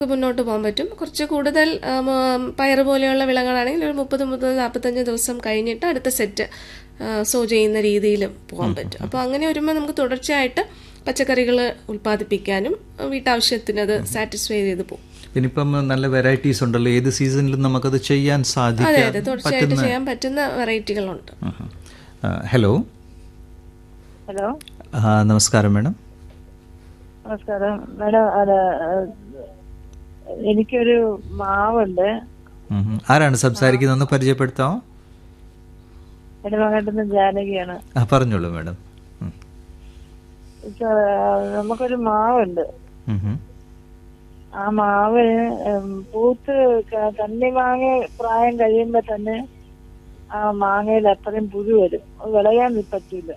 മുന്നോട്ട് പോകാൻ പറ്റും കുറച്ച് കൂടുതൽ പയർ പോലെയുള്ള വിളകളാണെങ്കിൽ ഒരു മുപ്പത് മുതൽ നാൽപ്പത്തഞ്ച് ദിവസം കഴിഞ്ഞിട്ട് അടുത്ത സെറ്റ് സോ ചെയ്യുന്ന രീതിയിൽ പോകാൻ പറ്റും അപ്പോൾ അങ്ങനെ വരുമ്പോൾ നമുക്ക് തുടർച്ചയായിട്ട് പച്ചക്കറികൾ ഉൽപ്പാദിപ്പിക്കാനും വീട്ടാവശ്യത്തിന് അത് സാറ്റിസ്ഫൈ ചെയ്ത് പോകും ഇനിയിപ്പം നല്ല വെറൈറ്റീസ് ഉണ്ടല്ലോ ഏത് സീസണിലും നമുക്കത് ചെയ്യാൻ അതെ സാധിക്കും അതെ തുടർച്ചയായിട്ട് ചെയ്യാൻ പറ്റുന്ന വെറൈറ്റികളുണ്ട് ഹലോ ഹലോ ആ, നമസ്കാരം മേഡം നമസ്കാരം മാഡം അത് എനിക്കൊരു മാവുണ്ട് ഉം, ഉം. ആരാണ് സംസാരിക്കുന്നതെന്ന് പരിചയപ്പെടുത്താമോ എന്റെ മകട്ടുന്ന ജാനകിയാണ് ആ പറഞ്ഞോളൂ മേഡം ഉം. സാർ, നമുക്കൊരു മാവുണ്ട് ഉം, ഉം. ആ മാവ് ഉം, പൂത്ത് ക- കന്നിമാങ്ങ പ്രായം കഴിയുമ്പോ തന്നെ ആ മാങ്ങയിൽ അത്രയും പുഴു വരും അത് വിളയാൻ പറ്റില്ല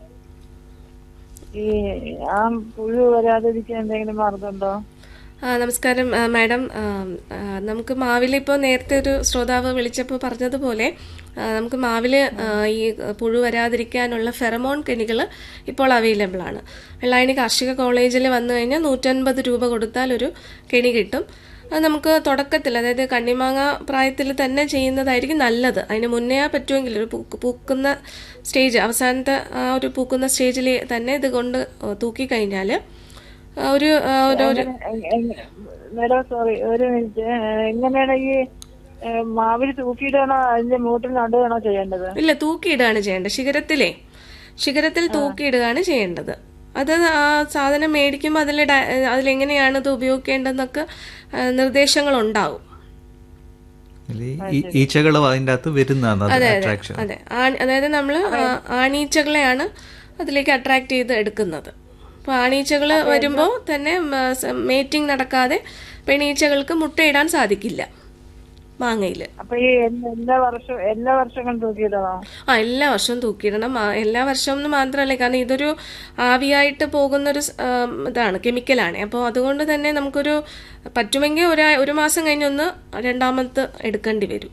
ഈ ആ പുഴു വരാതിരിക്കാൻ എന്തെങ്കിലും മാർഗമുണ്ടോ ആ, നമസ്കാരം ആ, മാഡം ആ, ആ, നമുക്ക് മാവിൽ ഇപ്പോൾ നേരത്തെ ഒരു ശ്രോതാവ് വിളിച്ചപ്പോൾ പറഞ്ഞതുപോലെ ആ, നമുക്ക് മാവിൽ ആ, ഈ പുഴു വരാതിരിക്കാനുള്ള ഫെറമോൺ കെണികൾ ഇപ്പോൾ അവൈലബിൾ ആണ് വെള്ളായണി കാർഷിക കോളേജിൽ വന്നു കഴിഞ്ഞാൽ നൂറ്റൻപത് രൂപ കൊടുത്താൽ ഒരു കെണി കിട്ടും അത് നമുക്ക് തുടക്കത്തിൽ അതായത് കണ്ണിമാങ്ങ പ്രായത്തിൽ തന്നെ ചെയ്യുന്നതായിരിക്കും നല്ലത് അതിന് മുന്നേ പറ്റുമെങ്കിൽ ഒരു പൂക്ക് പൂക്കുന്ന സ്റ്റേജ് അവസാനത്തെ ആ ഒരു പൂക്കുന്ന സ്റ്റേജിൽ തന്നെ ഇത് കൊണ്ട് തൂക്കി കഴിഞ്ഞാൽ ഒരു ആ, ഒരു ഒരു മേഡം സോറി ഒരു മിനിറ്റ് എങ്ങനെയാണ് ഈ ഏഹ്, മാവിൽ തൂക്കിയിടാണോ അതിന്റെ മൂട്ടിൽ നടുകയാണോ ചെയ്യേണ്ടത് ഇല്ല തൂക്കിയിടുകയാണ് ചെയ്യേണ്ടത് ശിഖരത്തിലേ ശിഖരത്തിൽ തൂക്കിയിടുകയാണ് ചെയ്യേണ്ടത് അത് ആ സാധനം മേടിക്കുമ്പോൾ അതിൽ അതിലെങ്ങനെയാണ് ഇത് ഉപയോഗിക്കേണ്ടതെന്നൊക്കെ ആ, നിർദ്ദേശങ്ങളുണ്ടാവും ഇതില് ഈ ഈച്ചകളും അതിൻ്റെ അകത്ത് വരുന്നതാണ് അട്രാക്ഷൻ അതെ ആണി- അതായത് നമ്മൾ ആണീച്ചകളെയാണ് അതിലേക്ക് അട്രാക്ട് ചെയ്ത് എടുക്കുന്നത് അപ്പോൾ ആണീച്ചകൾ വരുമ്പോൾ തന്നെ മേറ്റിംഗ് നടക്കാതെ പെണീച്ചകൾക്ക് മുട്ടയിടാൻ സാധിക്കില്ല മാങ്ങയിൽ അപ്പൊ ഈ എല്ലാ- എല്ലാ വർഷവും എല്ലാ വർഷങ്ങളും തൂക്കിയിടണോ ആ എല്ലാ വർഷവും തൂക്കിയിടണം ആ, എല്ലാ വർഷവും എന്ന് മാത്രമല്ല കാരണം ഇതൊരു ആവിയായിട്ട് പോകുന്നൊരു സ്- ആം, ഇതാണ് കെമിക്കലാണ് അപ്പോൾ അതുകൊണ്ട് തന്നെ നമുക്കൊരു പറ്റുമെങ്കിൽ ഒരു ഒരു മാസം കഴിഞ്ഞൊന്ന് രണ്ടാമത്തെ എടുക്കേണ്ടി വരും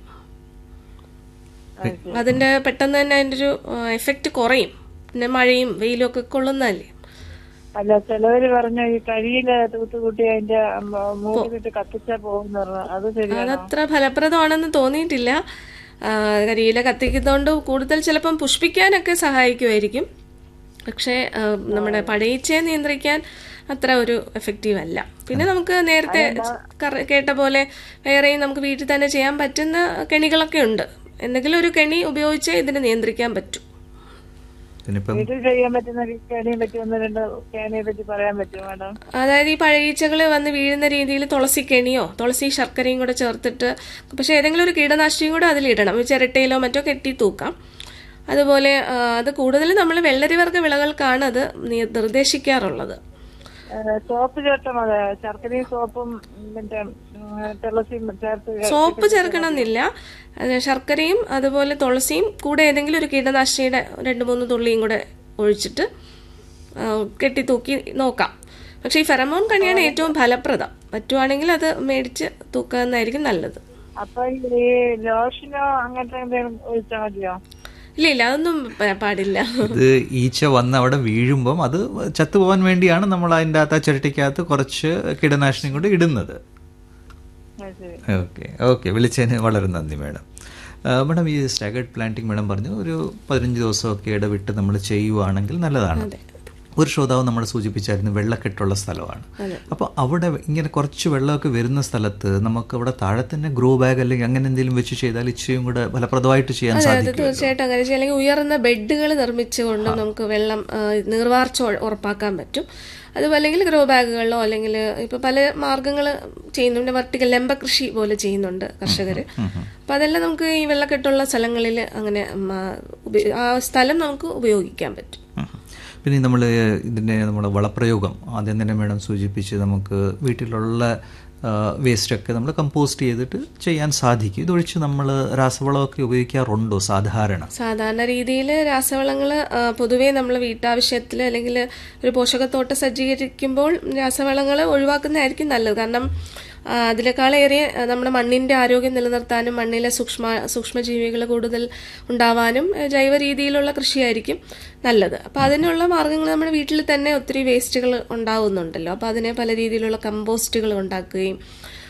അതിന്റെ പെട്ടെന്ന് തന്നെ അതിന്റെ ഒരു എഫക്റ്റ് കുറയും പിന്നെ മഴയും വെയിലും ഒക്കെ കൊള്ളുന്നതല്ലേ അല്ല ചിലവര് പറഞ്ഞു ഈ കഴിയില് തൂത്തുകൂട്ടി അതിന്റെ മൂട്ടിലിട്ട് കത്തിച്ചാ പോകുന്ന പറഞ്ഞു അത് ശരിയാണോ അതത്ര ഫലപ്രദമാണെന്ന് തോന്നിയിട്ടില്ല ആ, കരിയില കത്തിക്കുന്നതുകൊണ്ട് കൂടുതൽ ചിലപ്പം പുഷ്പിക്കാനൊക്കെ സഹായിക്കുമായിരിക്കും പക്ഷേ ആ, നമ്മുടെ പടയിച്ചയെ നിയന്ത്രിക്കാൻ അത്ര ഒരു എഫക്റ്റീവ് അല്ല പിന്നെ നമുക്ക് നേരത്തെ കറ- കേട്ട പോലെ വേറെയും നമുക്ക് വീട്ടിൽ തന്നെ ചെയ്യാൻ പറ്റുന്ന കെണികളൊക്കെ ഉണ്ട് എന്തെങ്കിലും ഒരു കെണി ഉപയോഗിച്ച് ഇതിനെ നിയന്ത്രിക്കാൻ പറ്റും ഇനിയിപ്പം വീട്ടിൽ ചെയ്യാൻ പറ്റുന്ന കേണിയെ പറ്റി ഒന്ന് രണ്ട് കേണിയെ പറ്റി പറയാൻ പറ്റുമോ മാഡം അതായത് ഈ പഴയീച്ചകൾ വന്ന് വീഴുന്ന രീതിയിൽ തുളസി കെണിയോ തുളസി ശർക്കരയും കൂടെ ചേർത്തിട്ട് പക്ഷെ ഏതെങ്കിലും ഒരു കീടനാശിനിയും കൂടെ അതിലിടണം ഒരു ചിരട്ടയിലോ മറ്റോ കെട്ടി തൂക്കാം അതുപോലെ ആ, അത് കൂടുതലും നമ്മൾ വെള്ളരിവർഗ വിളകൾക്കാണ് അത് നി- നിർദ്ദേശിക്കാറുള്ളത് ഏഹ്, സോപ്പ് ചേർത്താൽ മതി ശർക്കരയും സോപ്പും മറ്റേ ഉം, തുളസിയും ചേർത്ത് സോപ്പ് ചേർക്കണമെന്നില്ല അത് ശർക്കരയും അതുപോലെ തുളസിയും കൂടെ ഏതെങ്കിലും ഒരു കീടനാശിനിയുടെ രണ്ട് മൂന്ന് തുള്ളിയും കൂടെ ഒഴിച്ചിട്ട് ആ, കെട്ടി തൂക്കി നോക്കാം പക്ഷേ ഈ ഫെറമോൺ കണിയാണ് ഏറ്റവും ഫലപ്രദം പറ്റുവാണെങ്കിൽ അത് മേടിച്ച് തൂക്കുന്നതായിരിക്കും നല്ലത് അപ്പൊ ഈ ലോഷനോ അങ്ങനത്തെ എന്തെങ്കിലും ഒഴിച്ചാൽ മതിയോ ഇല്ല ഇല്ല അതൊന്നും പ- പാടില്ല ഇത് ഈച്ച വന്ന് അവിടെ വീഴുമ്പം അത് ചത്തുപോകാൻ വേണ്ടിയാണ് നമ്മൾ അതിൻ്റെ അകത്ത് ആ ചിരട്ടിക്കകത്ത് കുറച്ച് കീടനാശിനി കൊണ്ട് ഇടുന്നത് അത് ശരി ഓക്കെ ഓക്കെ വിളിച്ചതിന് വളരെ നന്ദി മാഡം മാഡം ഈ സ്റ്റാഗേർഡ് പ്ലാന്റിംഗ് മാഡം പറഞ്ഞു ഒരു പതിനഞ്ച് ദിവസമൊക്കെ ഇടവിട്ട് നമ്മൾ ചെയ്യുവാണെങ്കിൽ നല്ലതാണ് ഒരു ശ്രോതാവ് നമ്മൾ സൂചിപ്പിച്ചായിരുന്നു വെള്ളക്കെട്ടുള്ള സ്ഥലമാണ് അപ്പോൾ അവിടെ ഇങ്ങനെ കുറച്ച് വെള്ളമൊക്കെ വരുന്ന സ്ഥലത്ത് നമുക്ക് അവിടെ താഴെ തന്നെ ഗ്രോ ബാഗ് അല്ലെങ്കിൽ അങ്ങനെ എന്തെങ്കിലും വെച്ച് ചെയ്താൽ ഇച്ചിരിയും കൂടെ ഫലപ്രദമായിട്ട് ചെയ്യാൻ അത് സാധിക്കും തീർച്ചയായിട്ടും അങ്ങനെ ചെയ്യാം അല്ലെങ്കിൽ ഉയർന്ന ബെഡുകൾ നിർമ്മിച്ചുകൊണ്ട് നമുക്ക് വെള്ളം ആ, നീർവാർച്ച ഉ- ഉറപ്പാക്കാൻ പറ്റും അതുപോലെ അല്ലെങ്കിൽ ഗ്രോ ബാഗുകളിലോ അല്ലെങ്കിൽ ഇപ്പൊ പല മാർഗങ്ങൾ ചെയ്യുന്നുണ്ട് വെർട്ടിക്കൽ ലംബ കൃഷി പോലെ ചെയ്യുന്നുണ്ട് കർഷകർ അപ്പൊ അതെല്ലാം നമുക്ക് ഈ വെള്ളക്കെട്ടുള്ള സ്ഥലങ്ങളിൽ അങ്ങനെ ഉം, ആ, ഉപ- ആ സ്ഥലം നമുക്ക് ഉപയോഗിക്കാൻ പറ്റും ഉം. പിന്നെ നമ്മൾ ഇതിൻ്റെ നമ്മൾ വളപ്രയോഗം ആദ്യം തന്നെ മേഡം സൂചിപ്പിച്ച് നമുക്ക് വീട്ടിലുള്ള വേസ്റ്റൊക്കെ നമ്മൾ കമ്പോസ്റ്റ് ചെയ്തിട്ട് ചെയ്യാൻ സാധിക്കും ഇതൊഴിച്ച് നമ്മൾ രാസവളമൊക്കെ ഉപയോഗിക്കാറുണ്ടോ സാധാരണ സാധാരണ രീതിയിൽ രാസവളങ്ങൾ പൊതുവേ നമ്മൾ വീട്ടാവശ്യത്തിൽ അല്ലെങ്കിൽ ഒരു പോഷകത്തോട്ടം സജ്ജീകരിക്കുമ്പോൾ രാസവളങ്ങൾ ഒഴിവാക്കുന്നതായിരിക്കും നല്ലത് കാരണം ആ, അതിനേക്കാളേറെ ആ, നമ്മുടെ മണ്ണിന്റെ ആരോഗ്യം നിലനിർത്താനും മണ്ണിലെ സൂക്ഷ്മ സൂക്ഷ്മജീവികൾ കൂടുതൽ ഉണ്ടാവാനും ആ, ജൈവ രീതിയിലുള്ള കൃഷിയായിരിക്കും നല്ലത് അപ്പോൾ അതിനുള്ള മാർഗ്ഗങ്ങൾ നമ്മുടെ വീട്ടിൽ തന്നെ ഒത്തിരി വേസ്റ്റുകൾ ഉണ്ടാവുന്നുണ്ടല്ലോ അപ്പോൾ അതിനെ പല രീതിയിലുള്ള കമ്പോസ്റ്റുകൾ ഉണ്ടാക്കുകയും